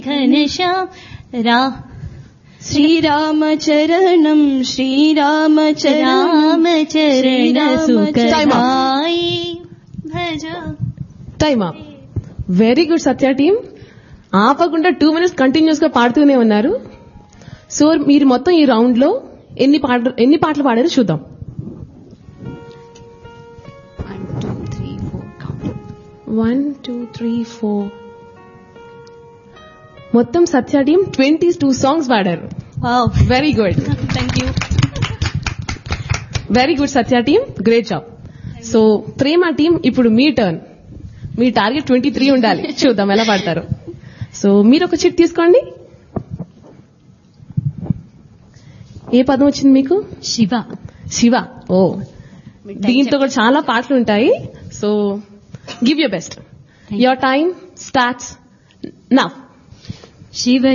ఘనశ్యామ్ రా శ్రీరామచరణం శ్రీరామచరణం రామచరణ Time up. సుఖదాయి భజ time up very good Satya team ఆపకుండా టూ మినిట్స్ కంటిన్యూస్ గా పాడుతూనే ఉన్నారు సో మీరు మొత్తం ఈ రౌండ్ లో ఎన్ని పాటలు ఎన్ని పాటలు పాడారో చూద్దాం వన్ టూ త్రీ ఫోర్ మొత్తం Satya team twenty two songs పాడారు wow very good thank you very good Satya team great job so Prema team ఇప్పుడు మీ టర్న్ మీ టార్గెట్ ట్వంటీ త్రీ ఉండాలి చూద్దాం ఎలా పాడతారు సో మీరు ఒక చిట్ తీసుకోండి ఏ పదం వచ్చింది మీకు శివ శివ ఓ దీంతో కూడా చాలా పాటలు ఉంటాయి so give you best your time starts now Shiva